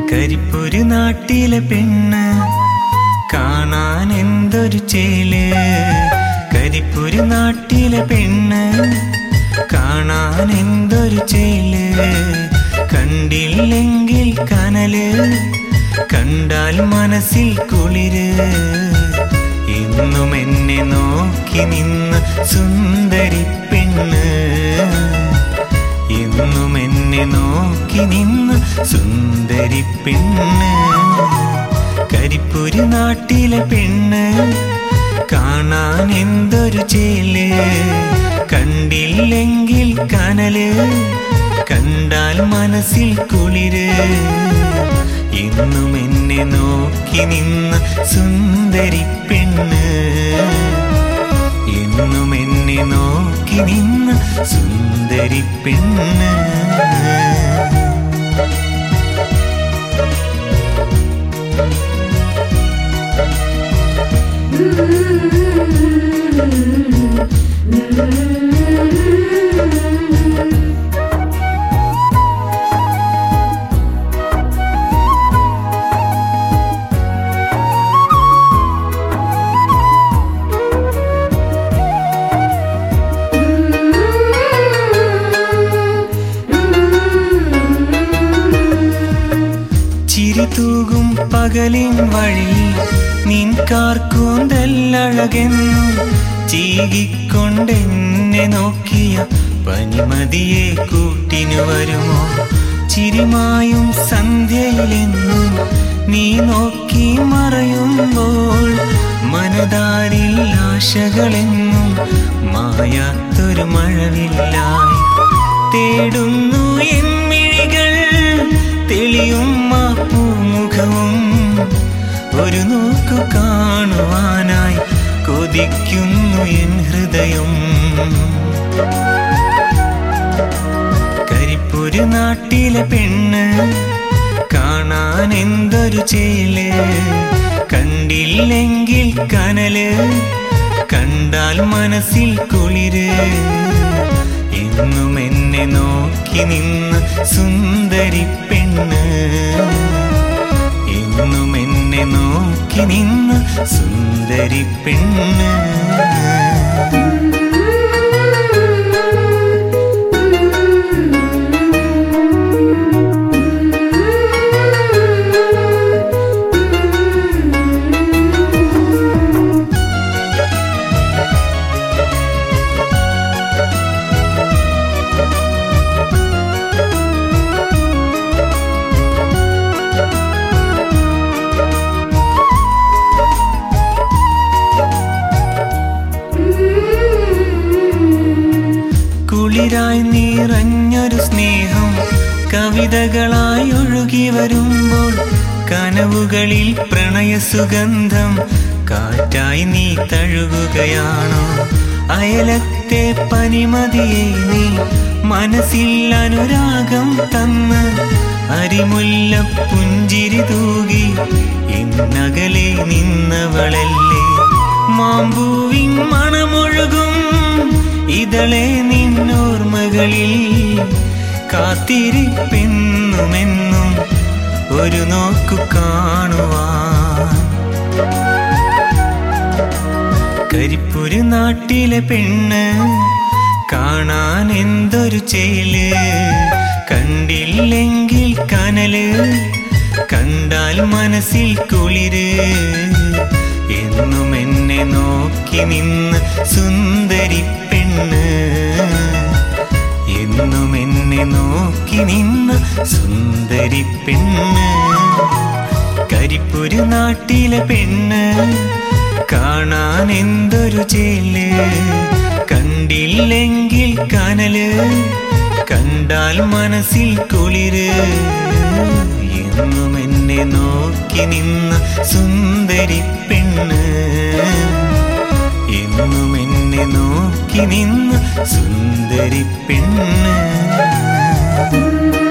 കരിപ്പൊരു നാട്ടിലെ പെണ്ണ് കാണാൻ എന്തൊരു ചേല് കരിപ്പൊരു നാട്ടിലെ പെണ്ണ് കാണാൻ എന്തൊരു ചേല് കണ്ടില്ലെങ്കിൽ കനല് കണ്ടാൽ മനസ്സിൽ കുളിര് എന്നും എന്നെ നോക്കി നിന്ന സുന്ദരി പെണ്ണ് എന്നും എന്നെ നോക്കി നിന്ന സുന്ദരി പെണ്ണ് കരിപ്പൂര് നാട്ടിലെ പെണ്ണ് കാണാൻ എന്തൊരു ചേല് കണ്ടില്ലെങ്കിൽ കനല് കണ്ടാൽ മനസ്സിൽ കുളിര് എന്നും എന്നെ നോക്കി നിന്ന സുന്ദരി പെണ്ണ് എന്നും എന്നെ നോക്കി നിന്ന സുന്ദരി പെണ്ണ് ചിരി തൂകും പകലിൻ വഴി നിൻ കാർക്കൂന്തല്ലഴകെന്നും ചീകിക്കൊണ്ടെന്നെ നോക്കിയ പനിമതിയെ കൂട്ടിനു വരുമോ ചിരിമായും സന്ധ്യയിലെന്നും നീ നോക്കി മറയുമ്പോൾ മനതാരിൽ ആശകളെന്നും മായാത്തൊരു മഴവില്ലായി തേടുന്നു എന്നിഴികൾ തെളിയും ആ പൂമുഖവും ഒരു നോക്കു കാണുവാനായി കൊതിക്കുന്നു എൻ ഹൃദയം കരിപ്പൂര് നാട്ടിലെ പെണ്ണ് കാണാൻ എന്തൊരു ചേല് കണ്ടില്ലെങ്കിൽ കനല് കണ്ടാൽ മനസ്സിൽ കുളിര് എന്നും എന്നെ നോക്കി നിന്ന സുന്ദരി പെണ്ണ് എന്നും എന്നെ നോക്കി നിന്ന സുന്ദരി പെണ്ണ് കുളിരായി നിറഞ്ഞൊരു സ്നേഹം കവിതകളായി ഒഴുകി വരുമ്പോൾ കനവുകളിൽ പ്രണയ സുഗന്ധം കാറ്റായി നീ തഴുകുകയാണോ അയലത്തെ പനിമതിയെ നീ മനസ്സിൽ അനുരാഗം തന്ന് അരിമുല്ല പുഞ്ചിരി തൂകി ഇന്നകലെ നിന്നവളല്ലേ മാമ്പൂവിൻ മണമൊഴുകും ഇതളെ നിന്നോർമകളിൽ കാത്തിരിപ്പെന്നുമെന്നും ഒരു നോക്കു കാണുവാൻ കരിപ്പൂര് നാട്ടിലെ പെണ്ണ് കാണാൻ എന്തൊരു ചേല് കണ്ടില്ലെങ്കിൽ കനല് കണ്ടാൽ മനസ്സിൽ കുളിര് എന്നും എന്നെ നോക്കി നിന്ന സുന്ദരി പെണ്ണ് എന്നും എന്നെ നോക്കി നിന്ന സുന്ദരി പെണ്ണ് കരിപ്പൂര് നാട്ടിലെ പെണ്ണ് കാണാൻ എന്തൊരു ചേല് കണ്ടില്ലെങ്കിൽ കനല് കണ്ടാൽ മനസ്സിൽ കുളിര് എന്നും എന്നെ നോക്കി നിന്ന സുന്ദരി പെണ്ണ് എന്നും എന്നെ നോക്കി നിന്ന സുന്ദരി പെണ്ണ്